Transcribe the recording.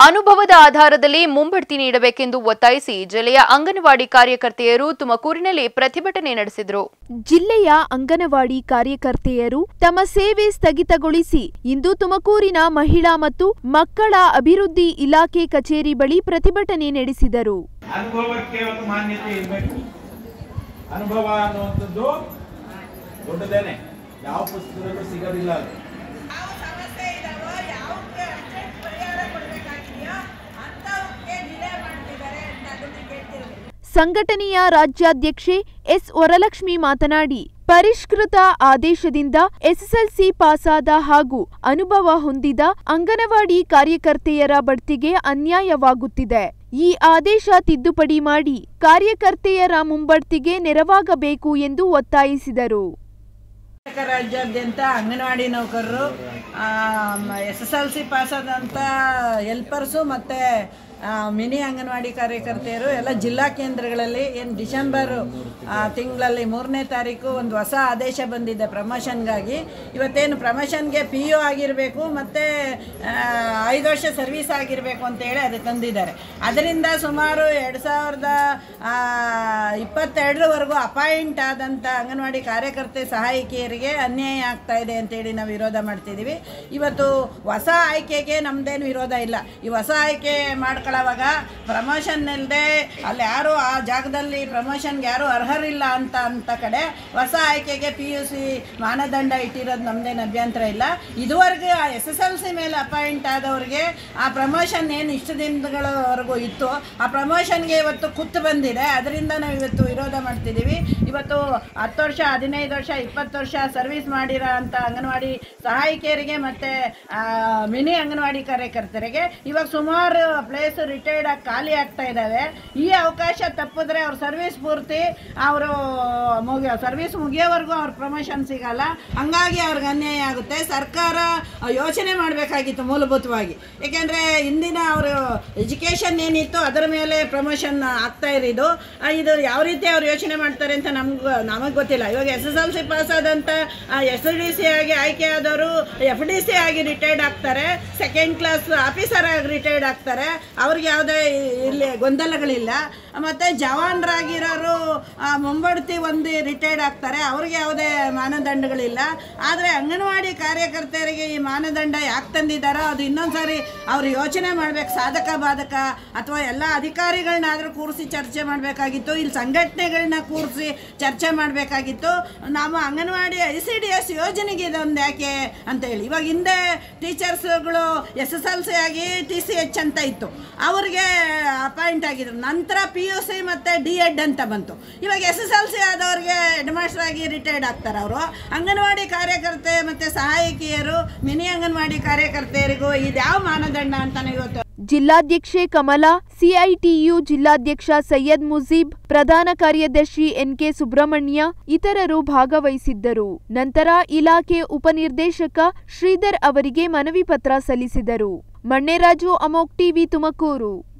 ಅನುಭವದ ಆಧಾರದಲ್ಲಿ ಮುಂಬಡ್ತಿ ನೀಡಬೇಕೆಂದು ಒತ್ತಾಯಿಸಿ ಜಿಲ್ಲೆಯ ಅಂಗನವಾಡಿ ಕಾರ್ಯಕರ್ತೆಯರು ತುಮಕೂರಿನಲ್ಲಿ ಪ್ರತಿಭಟನೆ ನಡೆಸಿದರು ಜಿಲ್ಲೆಯ ಅಂಗನವಾಡಿ ಕಾರ್ಯಕರ್ತೆಯರು ತಮ್ಮ ಸೇವೆ ಸ್ಥಗಿತಗೊಳಿಸಿ ಇಂದು ತುಮಕೂರಿನ ಮಹಿಳಾ ಮತ್ತು ಮಕ್ಕಳ ಅಭಿವೃದ್ಧಿ ಇಲಾಖೆ ಕಚೇರಿ ಬಳಿ ಪ್ರತಿಭಟನೆ ನಡೆಸಿದರು ಅನುಭವಕ್ಕೆ ಒಂದು ಮಾನ್ಯತೆ ಇರಬೇಕು ಅನುಭವ ಅನ್ನುವಂಥದ್ದು ದೊಡ್ಡದೇನೆ ಯಾವ ಪುಸ್ತಕದಲ್ಲೂ ಸಿಗೋದಿಲ್ಲ ಅದು ಯಾವ ಸಮಸ್ಯೆ ಇದಾವೋ ಯಾವಕ್ಕೆ ಅರ್ಜೆಂಟ್ ಪರಿಹಾರ ಕೊಡಬೇಕಾಗಿದೆಯೋ ಅಂಥವಕ್ಕೆ ಡಿಲೇ ಮಾಡ್ತಿದ್ದಾರೆ ಅಂತ ಅದನ್ನ ಕೇಳ್ತಿರೋದು ಸಂಘಟನೆಯ ರಾಜ್ಯಾಧ್ಯಕ್ಷೆ ಎಸ್ ವರಲಕ್ಷ್ಮಿ ಮಾತನಾಡಿ ಪರಿಷ್ಕೃತ ಆದೇಶದಿಂದ ಎಸ್ಎಸ್ಎಲ್ಸಿ ಪಾಸಾದ ಹಾಗೂ ಅನುಭವ ಹೊಂದಿದ ಅಂಗನವಾಡಿ ಕಾರ್ಯಕರ್ತೆಯರ ಬಡ್ತಿಗೆ ಅನ್ಯಾಯವಾಗುತ್ತಿದೆ ಈ ಆದೇಶ ತಿದ್ದುಪಡಿ ಮಾಡಿ ಕಾರ್ಯಕರ್ತೆಯರ ಮುಂಬಡ್ತಿಗೆ ನೆರವಾಗಬೇಕು ಎಂದು ಒತ್ತಾಯಿಸಿದರು ಕರ್ನಾಟಕ ರಾಜ್ಯಾದ್ಯಂತ ಅಂಗನವಾಡಿ ನೌಕರರು ಎಸ್ ಎಸ್ ಎಲ್ ಸಿ ಪಾಸಾದಂಥ ಹೆಲ್ಪರ್ಸು ಮತ್ತು ಮಿನಿ ಅಂಗನವಾಡಿ ಕಾರ್ಯಕರ್ತೆಯರು ಎಲ್ಲ ಜಿಲ್ಲಾ ಕೇಂದ್ರಗಳಲ್ಲಿ ಏನು ಡಿಸೆಂಬರು ತಿಂಗಳಲ್ಲಿ ಮೂರನೇ ತಾರೀಕು ಒಂದು ಹೊಸ ಆದೇಶ ಬಂದಿದೆ ಪ್ರಮೋಷನ್ಗಾಗಿ ಇವತ್ತೇನು ಪ್ರಮೋಷನ್ಗೆ ಪಿ ಯು ಆಗಿರಬೇಕು ಮತ್ತು ಐದು ವರ್ಷ ಸರ್ವಿಸ್ ಆಗಿರಬೇಕು ಅಂತೇಳಿ ಅದು ತಂದಿದ್ದಾರೆ ಅದರಿಂದ ಸುಮಾರು ಎರಡು ಸಾವಿರದ ಇಪ್ಪತ್ತೆರಡರವರೆಗೂ ಅಪಾಯಿಂಟ್ ಆದಂಥ ಅಂಗನವಾಡಿ ಕಾರ್ಯಕರ್ತೆ ಸಹಾಯಕಿಯರಿಗೆ ಅನ್ಯಾಯ ಆಗ್ತಾ ಇದೆ ಅಂತೇಳಿ ನಾವು ವಿರೋಧ ಮಾಡ್ತಿದ್ದೀವಿ ಇವತ್ತು ಹೊಸ ಆಯ್ಕೆಗೆ ನಮ್ಮದೇನು ವಿರೋಧ ಇಲ್ಲ ಈ ಹೊಸ ಆಯ್ಕೆ ಮಾಡ್ಕೊಳ್ಳೋವಾಗ ಪ್ರಮೋಷನ್ ಇಲ್ಲದೆ ಅಲ್ಲಿ ಯಾರು ಆ ಜಾಗದಲ್ಲಿ ಪ್ರಮೋಷನ್ಗೆ ಯಾರು ಅರ್ಹರಿಲ್ಲ ಅಂತ ಅಂತ ಕಡೆ ಹೊಸ ಆಯ್ಕೆಗೆ ಪಿ ಯು ಸಿ ಮಾನದಂಡ ಇಟ್ಟಿರೋದು ನಮ್ಮದೇನು ಅಭ್ಯಂತರ ಇಲ್ಲ ಇದುವರೆಗೂ ಎಸ್ ಎಸ್ ಎಲ್ ಸಿ ಮೇಲೆ ಅಪಾಯಿಂಟ್ ಆದವ್ರಿಗೆ ಆ ಪ್ರಮೋಷನ್ ಏನು ಇಷ್ಟು ದಿನಗಳವರೆಗೂ ಇತ್ತು ಆ ಪ್ರಮೋಷನ್ಗೆ ಇವತ್ತು ಕುತ್ತು ಬಂದಿದೆ ಅದರಿಂದ ನಾವು ಇವತ್ತು ವಿರೋಧ ಮಾಡ್ತಿದ್ದೀವಿ ಇವತ್ತು ಹತ್ತು ವರ್ಷ ಹದಿನೈದು ವರ್ಷ ಇಪ್ಪತ್ತು ವರ್ಷ ಸರ್ವಿಸ್ ಮಾಡಿರೋ ಅಂಥ ಅಂಗನವಾಡಿ ಸಹಾಯಕಿಯರಿಗೆ ಮತ್ತು ಮಿನಿ ಅಂಗನವಾಡಿ ಕಾರ್ಯಕರ್ತರಿಗೆ ಇವಾಗ ಸುಮಾರು ಪ್ಲೇಸ್ ರಿಟೈರ್ಡ್ ಆಗಿ ಖಾಲಿ ಆಗ್ತಾ ಇದ್ದಾವೆ ಈ ಅವಕಾಶ ತಪ್ಪಿದ್ರೆ ಅವ್ರ ಸರ್ವಿಸ್ ಪೂರ್ತಿ ಅವರು ಮುಗಿಯೋ ಸರ್ವಿಸ್ ಮುಗಿಯೋವರೆಗೂ ಅವ್ರ ಪ್ರಮೋಷನ್ ಸಿಗಲ್ಲ ಹಂಗಾಗಿ ಅವ್ರಿಗೆ ಅನ್ಯಾಯ ಆಗುತ್ತೆ ಸರ್ಕಾರ ಯೋಚನೆ ಮಾಡಬೇಕಾಗಿತ್ತು ಮೂಲಭೂತವಾಗಿ ಏಕೆಂದರೆ ಇಂದಿನ ಅವರು ಎಜುಕೇಷನ್ ಏನಿತ್ತು ಅದರ ಮೇಲೆ ಪ್ರಮೋಷನ್ ಆಗ್ತಾ ಇರೋದು ಆ, ಇದು ಯಾವ ರೀತಿ ಅವ್ರು ಯೋಚನೆ ಮಾಡ್ತಾರೆ ಅಂತ ನಮ್ಗೆ ನಮಗೆ ಗೊತ್ತಿಲ್ಲ ಇವಾಗ S S L C pass ಆದಂಥ ಎಸ್ ಡಿ ಸಿ ಆಗಿ ಆಯ್ಕೆ ಆದವರು ಎಫ್ ಡಿ ಸಿ ಆಗಿ ರಿಟೈರ್ಡ್ ಆಗ್ತಾರೆ ಸೆಕೆಂಡ್ ಕ್ಲಾಸ್ ಆಫೀಸರ್ ಆಗಿ ರಿಟೈರ್ಡ್ ಆಗ್ತಾರೆ ಅವ್ರಿಗೆ ಯಾವುದೇ ಇಲ್ಲಿ ಗೊಂದಲಗಳಿಲ್ಲ ಮತ್ತು ಜವಾನರಾಗಿರೋರು ಆ, ಮುಂಬಡ್ತಿ ಒಂದು ರಿಟೈರ್ಡ್ ಆಗ್ತಾರೆ ಅವ್ರಿಗೆ ಯಾವುದೇ ಮಾನದಂಡಗಳಿಲ್ಲ ಆದರೆ ಅಂಗನವಾಡಿ ಕಾರ್ಯಕರ್ತೆಯರಿಗೆ ಈ ಮಾನದಂಡ ಯಾಕೆ ತಂದಿದ್ದಾರೋ ಅದು ಇನ್ನೊಂದು ಸಾರಿ ಅವ್ರು ಯೋಚನೆ ಮಾಡ್ಬೇಕು ಸಾಧಕ ಬಾಧಕ ಅಥವಾ ಎಲ್ಲ ಅಧಿಕಾರಿಗಳನ್ನಾದರೂ ಕೂರಿಸಿ ಚರ್ಚೆ ಮಾಡಬೇಕಾಗಿತ್ತು ಇಲ್ಲಿ ಸಂಘಟನೆಗಳನ್ನ ಕೂರಿಸಿ ಚರ್ಚೆ ಮಾಡಬೇಕಾಗಿತ್ತು ನಾವು anganwadi I C D S ಯೋಜನೆಗೆ ಇದೊಂದು ಯಾಕೆ ಅಂತ ಹೇಳಿ ಇವಾಗ ಹಿಂದೆ ಟೀಚರ್ಸ್ಗಳು ಎಸ್ ಎಸ್ ಎಲ್ ಸಿ ಆಗಿ ಟಿ ಸಿ ಎಚ್ ಅಂತ ಇತ್ತು ಅವ್ರಿಗೆ ಅಪಾಯಿಂಟ್ ಆಗಿದ್ರು ನಂತರ ಪಿ ಯು ಸಿ ಮತ್ತು ಡಿ ಎಡ್ ಅಂತ ಬಂತು ಇವಾಗ ಎಸ್ ಎಸ್ ಎಲ್ ಸಿ ಆದವ್ರಿಗೆ ಹೆಡ್ ಮಾಸ್ಟರ್ ಆಗಿ ರಿಟೈರ್ಡ್ ಆಗ್ತಾರೆ ಅವರು ಅಂಗನವಾಡಿ ಕಾರ್ಯಕರ್ತೆ ಮತ್ತು ಸಹಾಯಕಿಯರು ಮಿನಿ ಅಂಗನವಾಡಿ ಕಾರ್ಯಕರ್ತೆಯರಿಗೂ ಇದ್ಯಾವ ಮಾನದಂಡ ಅಂತಾನೆ ಇವತ್ತು ಜಿಲ್ಲಾಧ್ಯಕ್ಷೆ ಕಮಲಾ ಸಿಐಟಿಯು ಜಿಲ್ಲಾಧ್ಯಕ್ಷ ಸೈಯದ್ ಮುಜೀಬ್ ಪ್ರಧಾನ ಕಾರ್ಯದರ್ಶಿ ಎನ್ಕೆ ಸುಬ್ರಹ್ಮಣ್ಯ ಇತರರು ಭಾಗವಹಿಸಿದ್ದರು ನಂತರ ಇಲಾಖೆ ಉಪನಿರ್ದೇಶಕ ಶ್ರೀಧರ್ ಅವರಿಗೆ ಮನವಿ ಪತ್ರ ಸಲ್ಲಿಸಿದರು ಮಣ್ಣೆರಾಜು ಅಮೋಕ್ ಟಿವಿ ತುಮಕೂರು